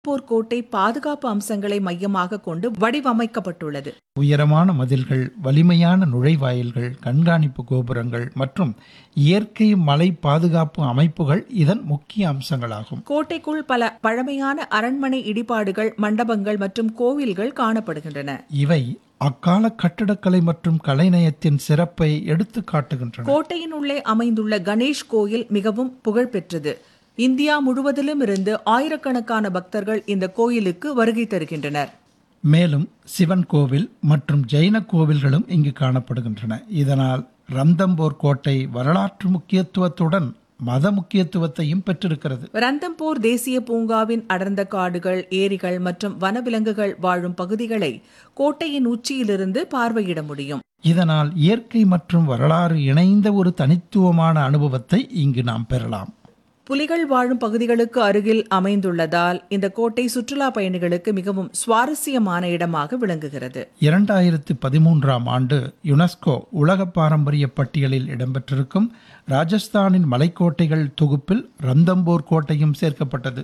போர் கோட்டை பாதுகாப்பு அம்சங்களை மையமாக கொண்டு வடிவமைக்கப்பட்டுள்ளது உயரமான மதில்கள் வலிமையான நுழைவாயில்கள் கண்காணிப்பு கோபுரங்கள் மற்றும் இயற்கை மலை பாதுகாப்பு அமைப்புகள் இதன் முக்கிய அம்சங்களாகும் கோட்டைக்குள் பல பழமையான அரண்மனை இடிபாடுகள் மண்டபங்கள் மற்றும் கோவில்கள் காணப்படுகின்றன இவை அக்கால கட்டிடக்கலை மற்றும் கலைநயத்தின் சிறப்பை எடுத்து காட்டுகின்றன கோட்டையின் உள்ளே அமைந்துள்ள கணேஷ் கோயில் மிகவும் புகழ்பெற்றது இந்தியா முழுவதிலும் இருந்து ஆயிரக்கணக்கான பக்தர்கள் இந்த கோயிலுக்கு வருகை தருகின்றனர் மேலும் சிவன் கோவில் மற்றும் ஜெயின கோவில்களும் இங்கு காணப்படுகின்றன இதனால் ரந்தம்போர் கோட்டை வரலாற்று முக்கியத்துவத்துடன் மத முக்கியத்துவத்தையும் பெற்றிருக்கிறது ரந்தம்போர் தேசிய பூங்காவின் அடர்ந்த காடுகள் ஏரிகள் மற்றும் வனவிலங்குகள் வாழும் பகுதிகளை கோட்டையின் உச்சியிலிருந்து பார்வையிட முடியும் இதனால் இயற்கை மற்றும் வரலாறு இணைந்த ஒரு தனித்துவமான அனுபவத்தை இங்கு நாம் பெறலாம் புலிகள் வாழும் பகுதிகளுக்கு அருகில் அமைந்துள்ளதால் இந்த கோட்டை சுற்றுலா பயணிகளுக்கு மிகவும் சுவாரஸ்யமான இடமாக விளங்குகிறது இரண்டாயிரத்து பதிமூன்றாம் ஆண்டு யுனெஸ்கோ உலக பாரம்பரிய பட்டியலில் இடம்பெற்றிருக்கும் ராஜஸ்தானின் மலைக்கோட்டைகள் தொகுப்பில் ரந்தம்போர் கோட்டையும் சேர்க்கப்பட்டது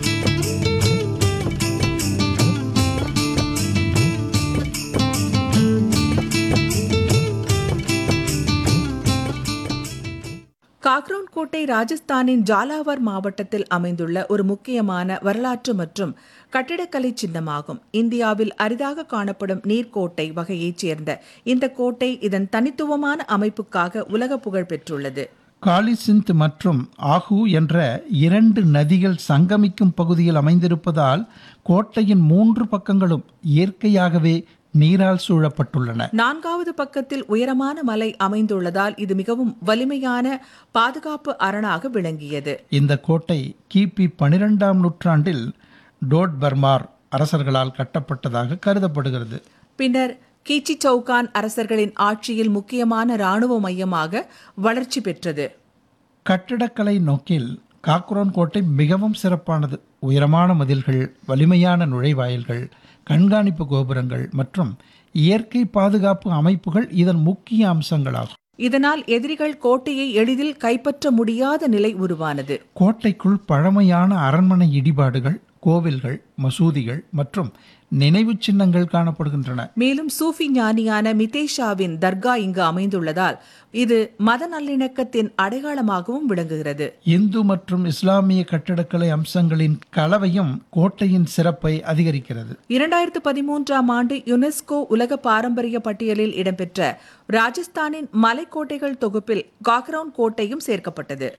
காக்ரோன் கோட்டை ராஜஸ்தானின் ஜாலாவர் மாவட்டத்தில் அமைந்துள்ள ஒரு முக்கியமான வரலாற்று மற்றும் கட்டிடக்கலை சின்னமாகும் இந்தியாவில் அரிதாக காணப்படும் நீர்க்கோட்டை வகையைச் சேர்ந்த இந்த கோட்டை இதன் தனித்துவமான அமைப்புக்காக உலக புகழ் பெற்றுள்ளது காலிசிந்த் மற்றும் ஆஹூ என்ற இரண்டு நதிகள் சங்கமிக்கும் பகுதியில் அமைந்திருப்பதால் கோட்டையின் மூன்று பக்கங்களும் இயற்கையாகவே நீரால் சூழப்பட்டுள்ளன நான்காவது பக்கத்தில் உயரமான மலை அமைந்துள்ளதால் இது மிகவும் வலிமையான பாதுகாப்பு அரணாக விளங்கியது இந்த கோட்டை கிபி பனிரெண்டாம் நூற்றாண்டில் டோட் பர்மார் அரசர்களால் கட்டப்பட்டதாக கருதப்படுகிறது பின்னர் கீச்சி சவுகான் அரசர்களின் ஆட்சியில் முக்கியமான இராணுவ மையமாக வளர்ச்சி பெற்றது கட்டிடக்கலை நோக்கில் காக்ரோன் கோட்டை மிகவும் சிறப்பானது உயரமான மதில்கள் வலிமையான நுழைவாயில்கள் கண்காணிப்பு கோபுரங்கள் மற்றும் இயற்கை பாதுகாப்பு அமைப்புகள் இதன் முக்கிய அம்சங்களாகும் இதனால் எதிரிகள் கோட்டையை எளிதில் கைப்பற்ற முடியாத நிலை உருவானது கோட்டைக்குள் பழமையான அரண்மனை இடிபாடுகள் கோவில்கள் மசூதிகள் மற்றும் நினைவு சின்னங்கள் காணப்படுகின்றன மேலும் சூஃபி ஞானியான மிதேஷாவின் தர்கா இங்கு அமைந்துள்ளதால் இது மத நல்லிணக்கத்தின் அடையாளமாகவும் விளங்குகிறது இந்து மற்றும் இஸ்லாமிய கட்டிடக்கலை அம்சங்களின் கலவையும் கோட்டையின் சிறப்பை அதிகரிக்கிறது இரண்டாயிரத்து பதிமூன்றாம் ஆண்டு யுனெஸ்கோ உலக பாரம்பரிய பட்டியலில் இடம்பெற்ற ராஜஸ்தானின் மலைக்கோட்டைகள் தொகுப்பில் காக்ரவுன் கோட்டையும் சேர்க்கப்பட்டது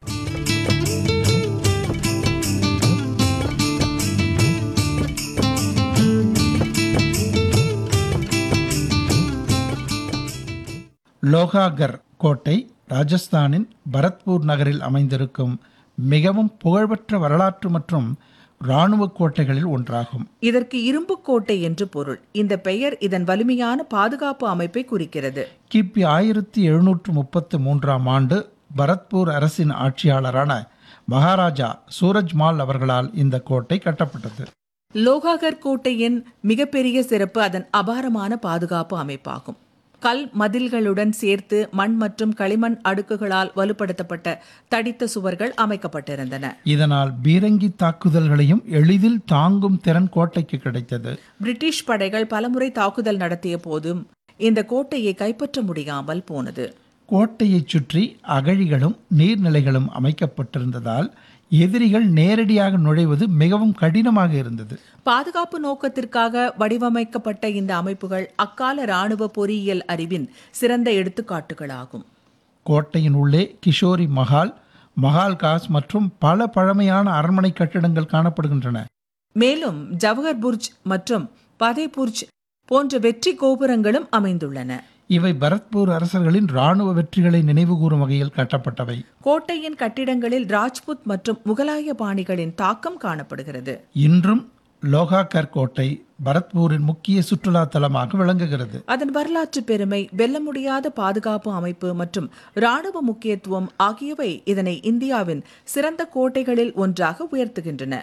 லோகாகர் கோட்டை ராஜஸ்தானின் பரத்பூர் நகரில் அமைந்திருக்கும் மிகவும் புகழ்பெற்ற வரலாற்று மற்றும் இராணுவ கோட்டைகளில் ஒன்றாகும் இதற்கு இரும்பு கோட்டை என்று பொருள் இந்த பெயர் இதன் வலிமையான பாதுகாப்பு அமைப்பை குறிக்கிறது கிபி ஆயிரத்தி எழுநூற்று முப்பத்து மூன்றாம் ஆண்டு பரத்பூர் அரசின் ஆட்சியாளரான மகாராஜா சூரஜ்மால் அவர்களால் இந்த கோட்டை கட்டப்பட்டது லோகாகர் கோட்டையின் மிகப்பெரிய சிறப்பு அதன் அபாரமான பாதுகாப்பு அமைப்பாகும் கல் மதில்களுடன் சேர்த்து மண் மற்றும் களிமண் அடுக்குகளால் வலுப்படுத்தப்பட்ட தடித்த சுவர்கள் அமைக்கப்பட்டிருந்தன இதனால் பீரங்கி தாக்குதல்களையும் எளிதில் தாங்கும் திறன் கோட்டைக்கு கிடைத்தது பிரிட்டிஷ் படைகள் பலமுறை தாக்குதல் நடத்திய போதும் இந்த கோட்டையை கைப்பற்ற முடியாமல் போனது கோட்டையைச் சுற்றி அகழிகளும் நீர்நிலைகளும் அமைக்கப்பட்டிருந்ததால் எதிரிகள் நேரடியாக நுழைவது மிகவும் கடினமாக இருந்தது பாதுகாப்பு நோக்கத்திற்காக வடிவமைக்கப்பட்ட இந்த அமைப்புகள் அக்கால இராணுவ பொறியியல் அறிவின் சிறந்த எடுத்துக்காட்டுகளாகும் கோட்டையின் உள்ளே கிஷோரி மஹால் மஹால் காஸ் மற்றும் பல பழமையான அரண்மனை கட்டிடங்கள் காணப்படுகின்றன மேலும் ஜவஹர் புர்ஜ் மற்றும் பதேபுர்ஜ் போன்ற வெற்றி கோபுரங்களும் அமைந்துள்ளன இவை பரத்பூர் அரசர்களின் இராணுவ வெற்றிகளை நினைவுகூரும் வகையில் கட்டப்பட்டவை கோட்டையின் கட்டிடங்களில் ராஜ்புத் மற்றும் முகலாய பாணிகளின் தாக்கம் காணப்படுகிறது இன்றும் லோகாகர் கோட்டை பரத்பூரின் முக்கிய சுற்றுலா தலமாக விளங்குகிறது அதன் வரலாற்று பெருமை வெல்ல முடியாத பாதுகாப்பு அமைப்பு மற்றும் இராணுவ முக்கியத்துவம் ஆகியவை இதனை இந்தியாவின் சிறந்த கோட்டைகளில் ஒன்றாக உயர்த்துகின்றன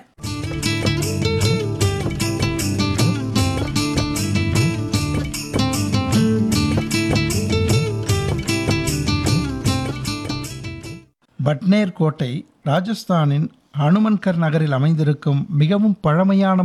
பட்னேர் கோட்டை ராஜஸ்தானின் ஹனுமன்கர் நகரில் அமைந்திருக்கும் மிகவும் பழமையான